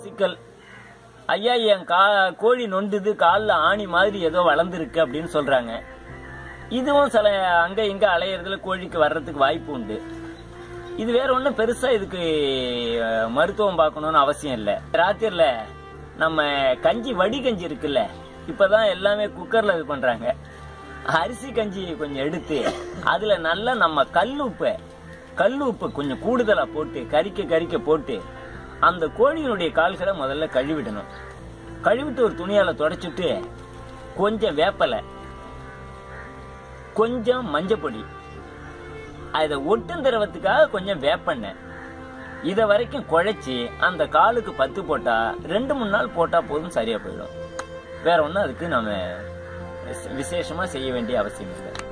சிக்கல் ஐயா என் கா கோழி நொண்டுது காலில் ஆணி மாதிரி ஏதோ வளர்ந்துருக்கு அப்படின்னு சொல்றாங்க இதுவும் சில அங்க இங்க அலையிறதுல கோழிக்கு வர்றதுக்கு வாய்ப்பு உண்டு இது வேற ஒன்றும் பெருசா இதுக்கு அஹ், மருத்துவம் பார்க்கணும்னு அவசியம் இல்லை ராத்திரில நம்ம கஞ்சி வடி கஞ்சி இருக்குல்ல இப்பதான் எல்லாமே குக்கர்ல இது பண்றாங்க அரிசி கஞ்சி கொஞ்சம் எடுத்து அதுல நல்லா நம்ம கல் உப்பை கல் உப்பு கொஞ்சம் கூடுதலா போட்டு கறிக்க கறிக்க போட்டு அந்த கோழியினுடைய கால்களை முதல்ல கழுவிடணும் கழுவிட்டு ஒரு துணியால தொடச்சிட்டு கொஞ்சம் வேப்பலை கொஞ்சம் மஞ்சப்பொடி அதை ஒட்டும் தரவத்துக்காக கொஞ்சம் வேப்பெண்ணெய் இத வரைக்கும் குழைச்சி அந்த காலுக்கு பத்து போட்டா ரெண்டு மூணு நாள் போட்டா போதும் சரியா போயிடும் வேற ஒன்றும் அதுக்கு நம்ம விசேஷமா செய்ய வேண்டிய அவசியம் இல்லை